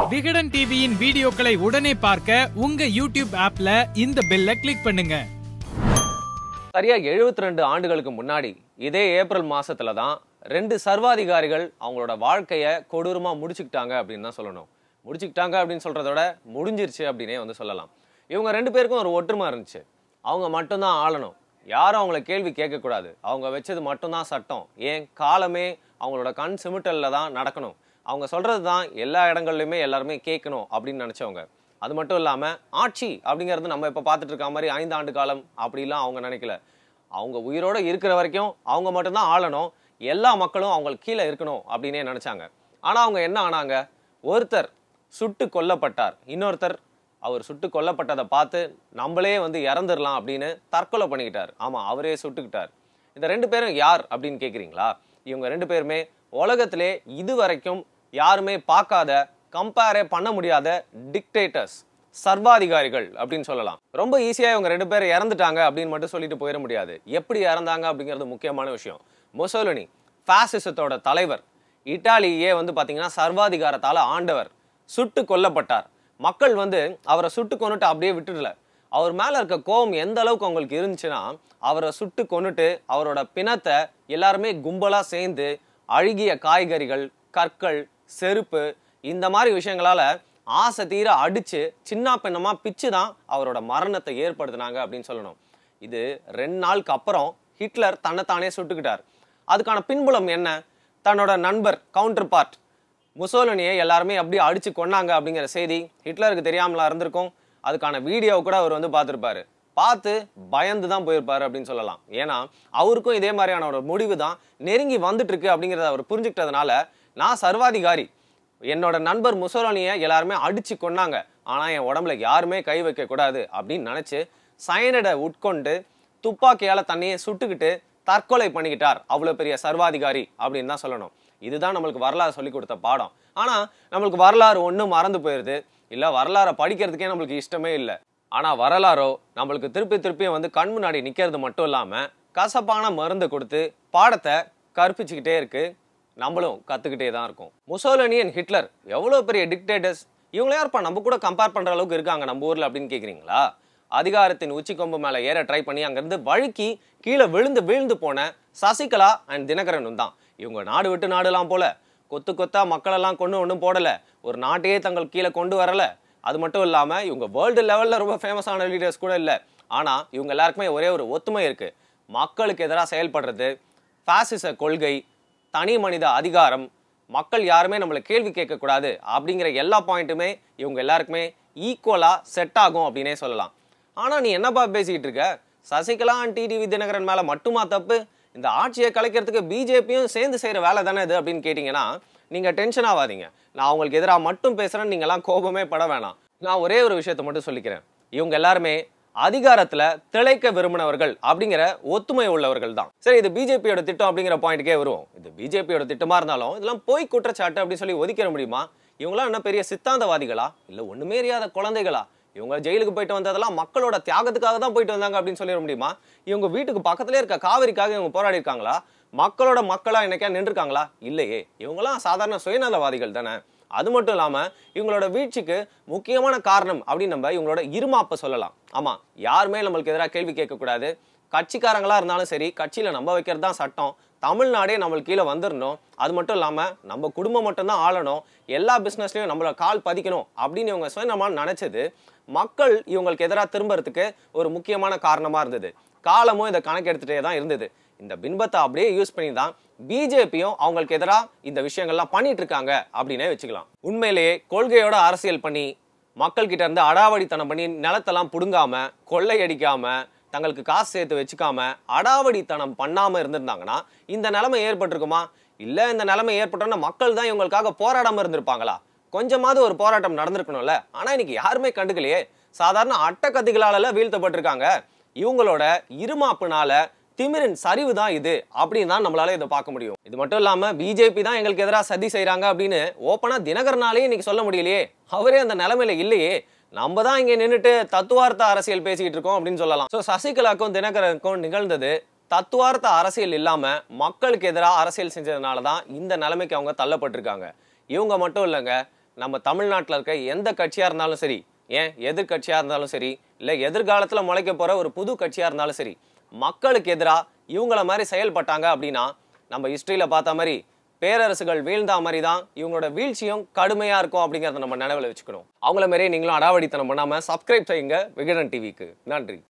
விகடன் டிவியின் வீடியோக்களை உடனே பார்க்க உங்க யூடியூப் ஆப்ல இந்த பெல்ல கிளிக் பண்ணுங்க சரியா 72 ரெண்டு ஆண்டுகளுக்கு முன்னாடி இதே ஏப்ரல் மாசத்துல தான் ரெண்டு சர்வாதிகாரிகள் அவங்களோட வாழ்க்கையை கொடூரமா முடிச்சுக்கிட்டாங்க அப்படின்னு தான் சொல்லணும் முடிச்சுக்கிட்டாங்க அப்படின்னு சொல்றத விட முடிஞ்சிருச்சு அப்படின்னே வந்து சொல்லலாம் இவங்க ரெண்டு பேருக்கும் ஒரு ஒற்றுமை இருந்துச்சு அவங்க மட்டும்தான் ஆளணும் யாரும் அவங்கள கேள்வி கேட்கக்கூடாது அவங்க வச்சது மட்டும்தான் சட்டம் ஏன் காலமே அவங்களோட கண் சிமிட்டல்ல தான் நடக்கணும் அவங்க சொல்றது தான் எல்லா இடங்கள்லையுமே எல்லாருமே கேட்கணும் அப்படின்னு நினைச்சவங்க அது மட்டும் இல்லாம ஆட்சி அப்படிங்கிறது நம்ம இப்ப பார்த்துட்டு இருக்க மாதிரி ஐந்து ஆண்டு காலம் அப்படிலாம் அவங்க நினைக்கல அவங்க உயிரோட இருக்கிற வரைக்கும் அவங்க மட்டும்தான் ஆளணும் எல்லா மக்களும் அவங்களுக்கு கீழே இருக்கணும் அப்படின்னே நினைச்சாங்க ஆனா அவங்க என்ன ஆனாங்க ஒருத்தர் சுட்டு கொல்லப்பட்டார் இன்னொருத்தர் அவர் சுட்டு கொல்லப்பட்டதை பார்த்து நம்மளே வந்து இறந்துடலாம் அப்படின்னு தற்கொலை பண்ணிக்கிட்டார் ஆமா அவரே சுட்டுக்கிட்டார் இந்த ரெண்டு பேரும் யார் அப்படின்னு கேக்குறீங்களா இவங்க ரெண்டு பேருமே உலகத்திலே இது வரைக்கும் யாருமே பார்க்காத கம்பேரே பண்ண முடியாத டிக்டேட்டர்ஸ் சர்வாதிகாரிகள் அப்படின்னு சொல்லலாம் ரொம்ப ஈஸியா இவங்க ரெண்டு பேரும் இறந்துட்டாங்க அப்படின்னு மட்டும் சொல்லிட்டு போயிட முடியாது எப்படி இறந்தாங்க அப்படிங்கிறது முக்கியமான விஷயம் முசோலினி பாசிசத்தோட தலைவர் இட்டாலியே வந்து பாத்தீங்கன்னா சர்வாதிகாரத்தால ஆண்டவர் சுட்டு கொல்லப்பட்டார் மக்கள் வந்து அவரை சுட்டு கொன்னுட்டு அப்படியே விட்டுடல அவர் மேல இருக்க கோபம் எந்த அளவுக்கு அவங்களுக்கு இருந்துச்சுன்னா அவரை சுட்டு கொன்னுட்டு அவரோட பிணத்தை எல்லாருமே கும்பலா சேர்ந்து அழுகிய காய்கறிகள் கற்கள் செருப்பு இந்த மாதிரி விஷயங்களால ஆசை தீர அடிச்சு சின்ன பின்னமா பிச்சு தான் அவரோட மரணத்தை ஏற்படுத்தினாங்க அப்படின்னு சொல்லணும் இது ரெண்டு நாளுக்கு அப்புறம் ஹிட்லர் தன்னைத்தானே சுட்டுக்கிட்டார் அதுக்கான பின்புலம் என்ன தன்னோட நண்பர் கவுண்டர் பார்ட் முசோலினியை எல்லாருமே அப்படியே அடிச்சு கொன்னாங்க அப்படிங்கிற செய்தி ஹிட்லருக்கு தெரியாமலா இருந்திருக்கும் அதுக்கான வீடியோ கூட அவர் வந்து பார்த்துருப்பாரு பார்த்து பயந்து தான் போயிருப்பாரு அப்படின்னு சொல்லலாம் ஏன்னா அவருக்கும் இதே மாதிரியான ஒரு முடிவு தான் நெருங்கி வந்துட்டு இருக்கு அப்படிங்கிறத அவர் புரிஞ்சுக்கிட்டதுனால நான் சர்வாதிகாரி என்னோட நண்பர் முசோலினியை எல்லாருமே அடிச்சு கொன்னாங்க ஆனா என் உடம்புல யாருமே கை வைக்க கூடாது அப்படின்னு நினைச்சு சயனடை உட்கொண்டு துப்பாக்கியால தன்னையே சுட்டுக்கிட்டு தற்கொலை பண்ணிக்கிட்டார் அவ்வளவு பெரிய சர்வாதிகாரி அப்படின்னு தான் சொல்லணும் இதுதான் நம்மளுக்கு வரலாறு சொல்லி கொடுத்த பாடம் ஆனா நம்மளுக்கு வரலாறு ஒண்ணும் மறந்து போயிருது இல்ல வரலாறை படிக்கிறதுக்கே நம்மளுக்கு இஷ்டமே இல்லை ஆனா வரலாறோ நம்மளுக்கு திருப்பி திருப்பி வந்து கண் முன்னாடி நிக்கிறது மட்டும் இல்லாம கசப்பான மருந்து கொடுத்து பாடத்தை கற்பிச்சுக்கிட்டே இருக்கு நம்மளும் கத்துக்கிட்டே தான் இருக்கோம் முசோலினி அண்ட் ஹிட்லர் எவ்வளவு பெரிய டிக்டேட்டர்ஸ் இவங்கள யாருப்பா நம்ம கூட கம்பேர் பண்ற அளவுக்கு இருக்காங்க நம்ம ஊர்ல அப்படின்னு கேக்குறீங்களா அதிகாரத்தின் உச்சிக்கொம்பு மேல ஏற ட்ரை பண்ணி அங்கிருந்து வழுக்கி கீழே விழுந்து வீழ்ந்து போன சசிகலா அண்ட் தினகரனும் தான் இவங்க நாடு விட்டு நாடுலாம் போல கொத்து கொத்தா மக்களெல்லாம் கொண்டு ஒன்றும் போடல ஒரு நாட்டையே தங்கள் கீழே கொண்டு வரல அது மட்டும் இல்லாம இவங்க வேர்ல்டு லெவல்ல ரொம்ப ஃபேமஸான லீடர்ஸ் கூட இல்லை ஆனா இவங்க எல்லாருக்குமே ஒரே ஒரு ஒத்துமை இருக்கு மக்களுக்கு எதிராக செயல்படுறது பாசிச கொள்கை தனி மனித அதிகாரம் மக்கள் யாருமே நம்மளை கேள்வி கேட்கக்கூடாது அப்படிங்கிற எல்லா பாயிண்ட்டுமே இவங்க எல்லாருக்குமே ஈக்குவலா செட் ஆகும் அப்படின்னே சொல்லலாம் ஆனா நீ என்னப்பா பேசிக்கிட்டு இருக்க சசிகலா டிடிவி தினகரன் மேல மட்டுமா தப்பு இந்த ஆட்சியை கலைக்கிறதுக்கு பிஜேபியும் சேர்ந்து செய்யற வேலை தானே இது அப்படின்னு கேட்டீங்கன்னா நீங்க டென்ஷன் ஆகாதீங்க நான் அவங்களுக்கு எதிராக மட்டும் பேசுறேன்னு நீங்க எல்லாம் கோபமே பட வேணாம் நான் ஒரே ஒரு விஷயத்தை மட்டும் சொல்லிக்கிறேன் இவங்க எல்லாருமே அதிகாரத்துல திளைக்க விரும்பினவர்கள் அப்படிங்கிற ஒத்துமை உள்ளவர்கள் தான் சரி இது பிஜேபியோட திட்டம் அப்படிங்கிற பாயிண்ட்டுக்கே வருவோம் இது பிஜேபியோட திட்டமா இருந்தாலும் இதெல்லாம் போய் குற்றச்சாட்டு அப்படின்னு சொல்லி ஒதுக்கிற முடியுமா இவங்களாம் என்ன பெரிய சித்தாந்தவாதிகளா இல்ல ஒண்ணுமே அறியாத குழந்தைகளா இவங்க ஜெயிலுக்கு போயிட்டு வந்ததெல்லாம் மக்களோட தியாகத்துக்காக தான் போயிட்டு வந்தாங்க அப்படின்னு சொல்லிட முடியுமா இவங்க வீட்டுக்கு பக்கத்துலயே இருக்க காவிரிக்காக இவங்க போராடி இருக்காங்களா மக்களோட மக்களா என்னைக்கா நின்றுருக்காங்களா இல்லையே இவங்கெல்லாம் சாதாரண சுயநலவாதிகள் தானே அது மட்டும் இல்லாம இவங்களோட வீழ்ச்சிக்கு முக்கியமான காரணம் அப்படின்னு நம்ம இவங்களோட இருமாப்ப சொல்லலாம் ஆமா யாருமே நம்மளுக்கு எதிராக கேள்வி கேட்கக்கூடாது கட்சிக்காரங்களா இருந்தாலும் சரி கட்சியில நம்ப வைக்கிறது தான் சட்டம் தமிழ்நாடே நம்மளுக்கு கீழே வந்துடணும் அது மட்டும் இல்லாம நம்ம குடும்பம் மட்டும்தான் ஆளணும் எல்லா பிசினஸ்லயும் நம்மள கால் பதிக்கணும் அப்படின்னு இவங்க சுயநலமா நினைச்சது மக்கள் இவங்களுக்கு எதிராக திரும்புறதுக்கு ஒரு முக்கியமான காரணமா இருந்தது காலமும் இதை கணக்கெடுத்துட்டே தான் இருந்தது இந்த பின்பத்தை அப்படியே யூஸ் பண்ணி தான் பிஜேபியும் அவங்களுக்கு எதிராக இந்த விஷயங்கள்லாம் பண்ணிட்டு இருக்காங்க அப்படின்னே வச்சுக்கலாம் உண்மையிலேயே கொள்கையோட அரசியல் பண்ணி மக்கள் கிட்ட இருந்து அடாவடித்தனம் பண்ணி நிலத்தெல்லாம் புடுங்காம கொள்ளையடிக்காம தங்களுக்கு காசு சேர்த்து வச்சுக்காம அடாவடித்தனம் பண்ணாம இருந்திருந்தாங்கன்னா இந்த நிலைமை ஏற்பட்டிருக்குமா இல்ல இந்த நிலைமை ஏற்பட்டோன்னா மக்கள் தான் இவங்களுக்காக போராடாம இருந்திருப்பாங்களா கொஞ்சமாவது ஒரு போராட்டம் நடந்திருக்கணும்ல ஆனா இன்னைக்கு யாருமே கண்டுக்கலையே சாதாரண அட்டக்கத்திகளால வீழ்த்தப்பட்டிருக்காங்க இவங்களோட இருமாப்புனால திமிரின் சரிவு தான் இது அப்படின்னு தான் நம்மளால இதை பார்க்க முடியும் இது மட்டும் இல்லாம பிஜேபி தான் எங்களுக்கு எதிராக சதி செய்றாங்க அப்படின்னு ஓப்பனா தினகரனாலே இன்னைக்கு சொல்ல முடியலையே அவரே அந்த நிலைமையில இல்லையே நம்ம தான் இங்க நின்னுட்டு தத்துவார்த்த அரசியல் பேசிக்கிட்டு இருக்கோம் அப்படின்னு சொல்லலாம் ஸோ சசிகலாக்கும் தினகரனுக்கும் நிகழ்ந்தது தத்துவார்த்த அரசியல் இல்லாம மக்களுக்கு எதிராக அரசியல் செஞ்சதுனால தான் இந்த நிலைமைக்கு அவங்க தள்ளப்பட்டிருக்காங்க இவங்க மட்டும் இல்லைங்க நம்ம தமிழ்நாட்டில் இருக்க எந்த கட்சியா இருந்தாலும் சரி ஏன் எதிர்கட்சியா இருந்தாலும் சரி இல்லை எதிர்காலத்தில் முளைக்க போற ஒரு புது கட்சியா இருந்தாலும் சரி மக்களுக்கு எதிராக இவங்கள மாதிரி செயல்பட்டாங்க அப்படின்னா நம்ம ஹிஸ்டரியில பார்த்த மாதிரி பேரரசுகள் வீழ்ந்தா மாதிரி தான் இவங்களோட வீழ்ச்சியும் கடுமையா இருக்கும் அப்படிங்கறத நம்ம நினைவில் வச்சுக்கணும் அவங்கள மாதிரியே நீங்களும் அடாவடித்தனம் பண்ணாம சப்ஸ்கிரைப் செய்யுங்க விகடன் டிவிக்கு நன்றி